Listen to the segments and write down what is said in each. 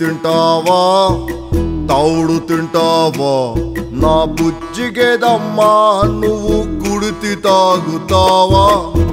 తింటావా తౌడు తింటావా నా బుజ్జిగేదమ్మా నువ్వు కుడితి తాగుతావా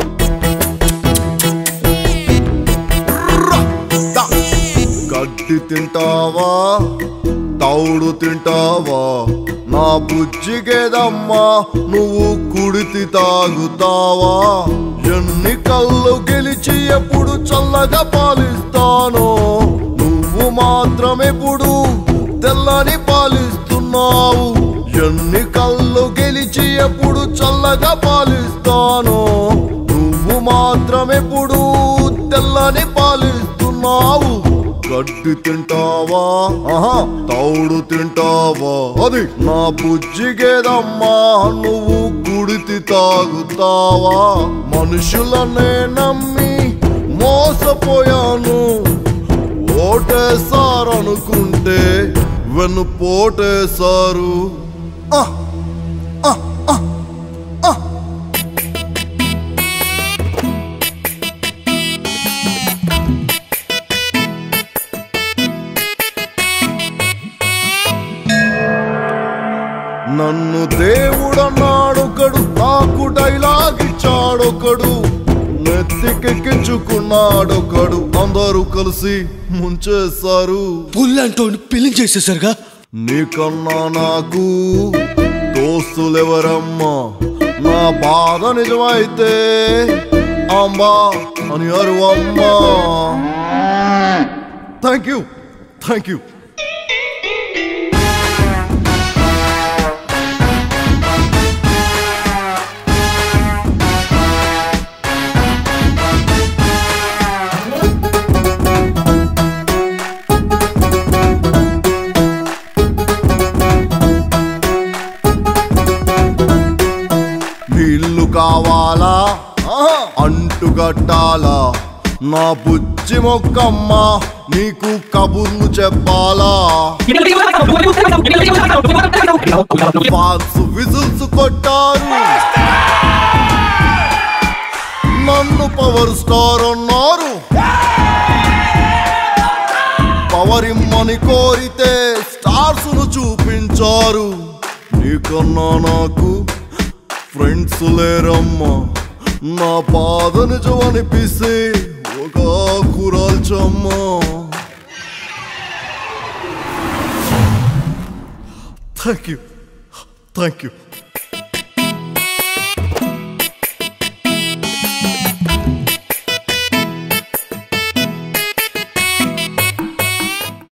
దా. గడ్డి తింటావా తౌడు తింటావా నా బుజ్జిగేదమ్మా నువ్వు కుడితి తాగుతావా ఎన్ని కళ్ళు గెలిచి ఎప్పుడు చల్లగా పాలిస్తానో నువ్వు మాత్రమెప్పుడు తెల్లని పాలిస్తున్నావు ఎన్ని కళ్ళు గెలిచి ఎప్పుడు చల్లగా పాలిస్తానో నువ్వు మాత్రమెప్పుడు తెల్లని పాలిస్తున్నావు గడ్డి తింటావా ఆహా తౌడు తింటావా అది నా బుజ్జిగేదమ్మా నువ్వు కుడితి తాగుతావా మనుషులనే నమ్మి మోసపోయాను ఓటేసారనుకుంటే వెన్ను పోటేశారు ఆ, ఆ, ఆ, ఆ. నన్ను దేవుడన్నాడొకడు నాకు డైలాగ్ ఇచ్చాడొకడు నెత్తికెక్కించుకున్నాడొకడు అందరూ కలిసి ముంచేశారు పుల్లంటో పెళ్లి చేసేసారుగా నీకన్నా నాకు దోస్తులెవరమ్మా నా బాధ నిజమైతే అంబా అని అరువమ్మా థ్యాంక్ యూ థ్యాంక్ యూ నీళ్లు కావాలా అంటుగట్టాలా నా బుజ్జి మొక్కమ్మ నీకు కబుర్లు చెప్పాలా ఫాల్స్ విజిల్స్ కొట్టారు నన్ను పవర్ స్టార్ అన్నారు పవర్ ఇమ్మని కోరితే స్టార్స్ ను చూపించారు నీకన్నా నాకు ఫ్రెండ్స్ లేరమ్మా నా బాధ నిజం అనిపిస్తే ఒక కురాల్చమ్మా థ్యాంక్ యూ థ్యాంక్ యూ